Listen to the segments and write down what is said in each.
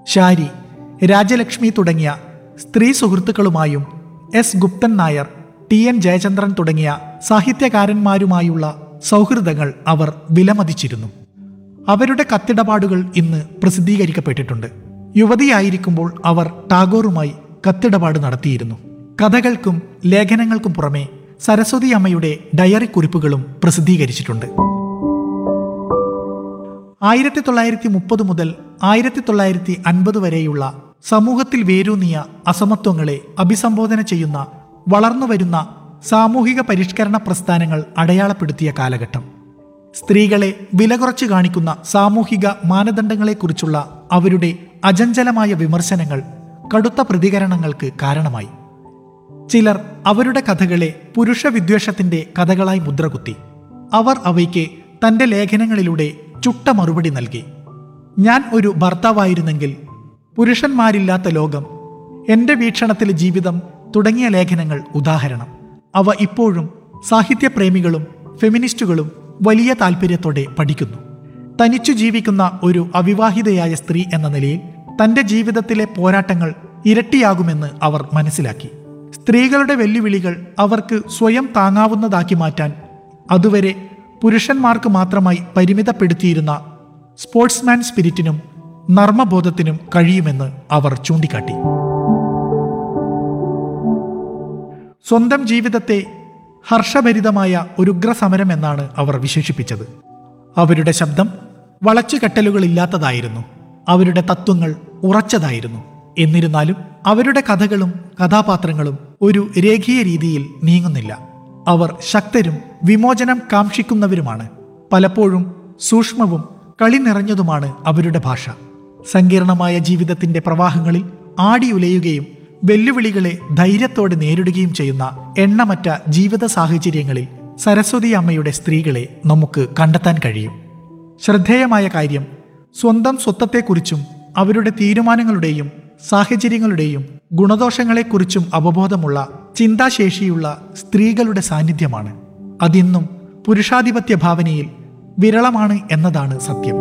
ഷാരി രാജലക്ഷ്മി തുടങ്ങിയ സ്ത്രീ സുഹൃത്തുക്കളുമായും S Guptan Nair T N Jayachandran തുടങ്ങിയ സാഹിത്യകാരന്മാരുമായുള്ള സൗഹൃദങ്ങൾ അവർ വിലമതിച്ചിരുന്നു അവരുടെ കത്തിടപാടുകൾ ഇന്ന് പ്രസിദ്ധീകരിക്കപ്പെട്ടിട്ടുണ്ട് യുവതിയായിരിക്കുമ്പോൾ അവർ ടാഗോറുമായി കത്തിടപാട് നടത്തിയിരുന്നു കഥകൾക്കും ലേഖനങ്ങൾക്കും പുറമെ സരസ്വതി അമ്മയുടെ ഡയറി കുറിപ്പുകളും പ്രസിദ്ധീകരിച്ചിട്ടുണ്ട് ആയിരത്തി തൊള്ളായിരത്തി മുപ്പത് മുതൽ ആയിരത്തി തൊള്ളായിരത്തി അൻപത് വരെയുള്ള സമൂഹത്തിൽ വേരൂന്നിയ അസമത്വങ്ങളെ അഭിസംബോധന ചെയ്യുന്ന വളർന്നുവരുന്ന സാമൂഹിക പരിഷ്കരണ പ്രസ്ഥാനങ്ങൾ അടയാളപ്പെടുത്തിയ കാലഘട്ടം സ്ത്രീകളെ വില കുറച്ച് കാണിക്കുന്ന സാമൂഹിക മാനദണ്ഡങ്ങളെക്കുറിച്ചുള്ള അവരുടെ അജഞ്ചലമായ വിമർശനങ്ങൾ കടുത്ത പ്രതികരണങ്ങൾക്ക് കാരണമായി ചിലർ അവരുടെ കഥകളെ പുരുഷ വിദ്വേഷത്തിന്റെ കഥകളായി മുദ്രകുത്തി അവർ അവയ്ക്ക് തന്റെ ലേഖനങ്ങളിലൂടെ ചുട്ട മറുപടി നൽകി ഞാൻ ഒരു ഭർത്താവായിരുന്നെങ്കിൽ പുരുഷന്മാരില്ലാത്ത ലോകം എന്റെ വീക്ഷണത്തിലെ ജീവിതം തുടങ്ങിയ ലേഖനങ്ങൾ ഉദാഹരണം അവ ഇപ്പോഴും സാഹിത്യപ്രേമികളും ഫെമിനിസ്റ്റുകളും വലിയ താല്പര്യത്തോടെ പഠിക്കുന്നു തനിച്ചു ജീവിക്കുന്ന ഒരു അവിവാഹിതയായ സ്ത്രീ എന്ന നിലയിൽ തന്റെ ജീവിതത്തിലെ പോരാട്ടങ്ങൾ ഇരട്ടിയാകുമെന്ന് അവർ മനസ്സിലാക്കി സ്ത്രീകളുടെ വെല്ലുവിളികൾ അവർക്ക് സ്വയം താങ്ങാവുന്നതാക്കി മാറ്റാൻ അതുവരെ പുരുഷന്മാർക്ക് മാത്രമായി പരിമിതപ്പെടുത്തിയിരുന്ന സ്പോർട്സ്മാൻ സ്പിരിറ്റിനും നർമ്മബോധത്തിനും കഴിയുമെന്ന് അവർ ചൂണ്ടിക്കാട്ടി സ്വന്തം ജീവിതത്തെ ഹർഷഭരിതമായ ഒരു ഉഗ്രസമരം എന്നാണ് അവർ വിശേഷിപ്പിച്ചത് അവരുടെ ശബ്ദം വളച്ചുകെട്ടലുകളില്ലാത്തതായിരുന്നു അവരുടെ തത്വങ്ങൾ ഉറച്ചതായിരുന്നു എന്നിരുന്നാലും അവരുടെ കഥകളും കഥാപാത്രങ്ങളും ഒരു രേഖീയ രീതിയിൽ നീങ്ങുന്നില്ല അവർ ശക്തരും വിമോചനം കാക്ഷിക്കുന്നവരുമാണ് പലപ്പോഴും സൂക്ഷ്മവും കളി നിറഞ്ഞതുമാണ് അവരുടെ ഭാഷ സങ്കീർണമായ ജീവിതത്തിന്റെ പ്രവാഹങ്ങളിൽ ആടിയുലയുകയും വെല്ലുവിളികളെ ധൈര്യത്തോടെ നേരിടുകയും ചെയ്യുന്ന എണ്ണമറ്റ ജീവിത സാഹചര്യങ്ങളിൽ സരസ്വതി അമ്മയുടെ സ്ത്രീകളെ നമുക്ക് കണ്ടെത്താൻ കഴിയും ശ്രദ്ധേയമായ കാര്യം സ്വന്തം സ്വത്വത്തെക്കുറിച്ചും അവരുടെ തീരുമാനങ്ങളുടെയും സാഹചര്യങ്ങളുടെയും ഗുണദോഷങ്ങളെക്കുറിച്ചും അവബോധമുള്ള ചിന്താശേഷിയുള്ള സ്ത്രീകളുടെ സാന്നിധ്യമാണ് അതിന്നും പുരുഷാധിപത്യ ഭാവനയിൽ വിരളമാണ് എന്നതാണ് സത്യം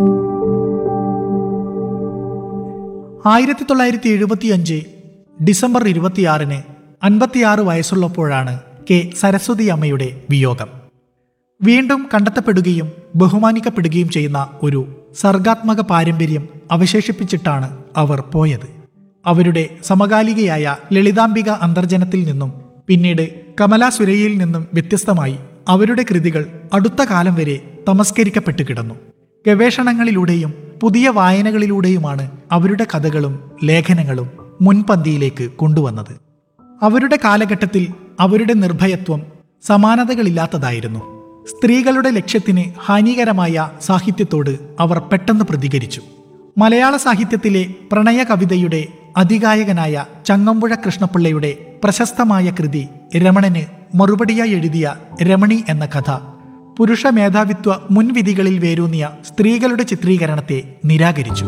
ആയിരത്തി തൊള്ളായിരത്തി എഴുപത്തിയഞ്ച് ഡിസംബർ ഇരുപത്തിയാറിന് അൻപത്തിയാറ് വയസ്സുള്ളപ്പോഴാണ് കെ സരസ്വതി അമ്മയുടെ വിയോഗം വീണ്ടും കണ്ടെത്തപ്പെടുകയും ബഹുമാനിക്കപ്പെടുകയും ചെയ്യുന്ന ഒരു സർഗാത്മക പാരമ്പര്യം അവശേഷിപ്പിച്ചിട്ടാണ് അവർ പോയത് അവരുടെ സമകാലികയായ ലളിതാംബിക അന്തർജനത്തിൽ നിന്നും പിന്നീട് കമല സുരയിൽ നിന്നും വ്യത്യസ്തമായി അവരുടെ കൃതികൾ അടുത്ത കാലം വരെ തമസ്കരിക്കപ്പെട്ടു കിടന്നു ഗവേഷണങ്ങളിലൂടെയും പുതിയ വായനകളിലൂടെയുമാണ് അവരുടെ കഥകളും ലേഖനങ്ങളും മുൻപന്തിയിലേക്ക് കൊണ്ടുവന്നത് അവരുടെ കാലഘട്ടത്തിൽ അവരുടെ നിർഭയത്വം സമാനതകളില്ലാത്തതായിരുന്നു സ്ത്രീകളുടെ ലക്ഷ്യത്തിന് ഹാനികരമായ സാഹിത്യത്തോട് അവർ പെട്ടെന്ന് പ്രതികരിച്ചു മലയാള സാഹിത്യത്തിലെ പ്രണയ കവിതയുടെ അതികായകനായ ചങ്ങമ്പുഴ കൃഷ്ണപിള്ളയുടെ പ്രശസ്തമായ കൃതി രമണന് മറുപടിയായി എഴുതിയ രമണി എന്ന കഥ പുരുഷ മേധാവിത്വ മുൻവിധികളിൽ വേരൂന്നിയ സ്ത്രീകളുടെ ചിത്രീകരണത്തെ നിരാകരിച്ചു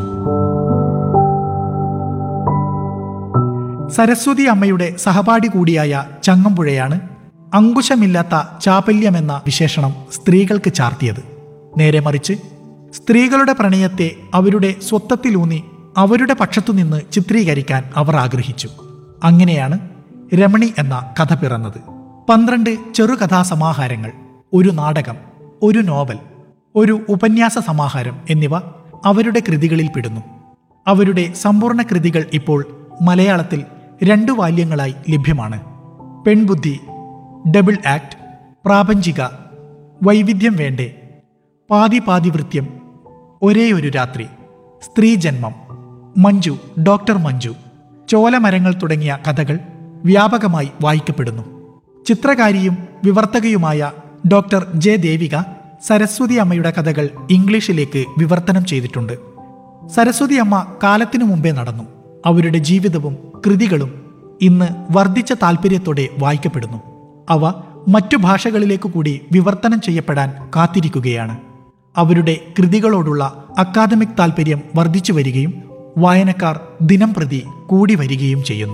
സരസ്വതി അമ്മയുടെ സഹപാഠി കൂടിയായ ചങ്ങമ്പുഴയാണ് അങ്കുശമില്ലാത്ത ചാപല്യമെന്ന വിശേഷണം സ്ത്രീകൾക്ക് ചാർത്തിയത് നേരെ മറിച്ച് സ്ത്രീകളുടെ പ്രണയത്തെ അവരുടെ സ്വത്വത്തിലൂന്നി അവരുടെ പക്ഷത്തുനിന്ന് ചിത്രീകരിക്കാൻ അവർ ആഗ്രഹിച്ചു അങ്ങനെയാണ് രമണി എന്ന കഥ പിറന്നത് പന്ത്രണ്ട് ചെറുകഥാസമാഹാരങ്ങൾ ഒരു നാടകം ഒരു നോവൽ ഒരു ഉപന്യാസ സമാഹാരം എന്നിവ അവരുടെ കൃതികളിൽ പെടുന്നു അവരുടെ സമ്പൂർണ്ണ കൃതികൾ ഇപ്പോൾ മലയാളത്തിൽ രണ്ടു വാല്യങ്ങളായി ലഭ്യമാണ് പെൺബുദ്ധി ഡബിൾ ആക്ട് പ്രാപഞ്ചിക വൈവിധ്യം വേണ്ടേ പാതി പാതിവൃത്യം ഒരേ ഒരു രാത്രി സ്ത്രീജന്മം മഞ്ജു ഡോക്ടർ മഞ്ജു ചോലമരങ്ങൾ തുടങ്ങിയ കഥകൾ വ്യാപകമായി വായിക്കപ്പെടുന്നു ചിത്രകാരിയും വിവർത്തകയുമായ ഡോക്ടർ ജെ ദേവിക സരസ്വതി അമ്മയുടെ കഥകൾ ഇംഗ്ലീഷിലേക്ക് വിവർത്തനം ചെയ്തിട്ടുണ്ട് സരസ്വതി അമ്മ കാലത്തിനു മുമ്പേ നടന്നു അവരുടെ ജീവിതവും കൃതികളും ഇന്ന് വർദ്ധിച്ച താല്പര്യത്തോടെ വായിക്കപ്പെടുന്നു അവ മറ്റു ഭാഷകളിലേക്ക് കൂടി വിവർത്തനം ചെയ്യപ്പെടാൻ കാത്തിരിക്കുകയാണ് അവരുടെ കൃതികളോടുള്ള അക്കാദമിക് താല്പര്യം വർദ്ധിച്ചു വരികയും വായനക്കാർ ദിനം പ്രതി കൂടി വരികയും ചെയ്യുന്നു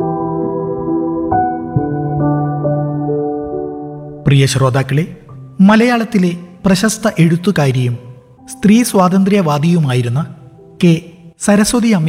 പ്രിയ ശ്രോതാക്കളെ മലയാളത്തിലെ പ്രശസ്ത എഴുത്തുകാരിയും സ്ത്രീ സ്വാതന്ത്ര്യവാദിയുമായിരുന്ന കെ സരസ്വതി അമ്മ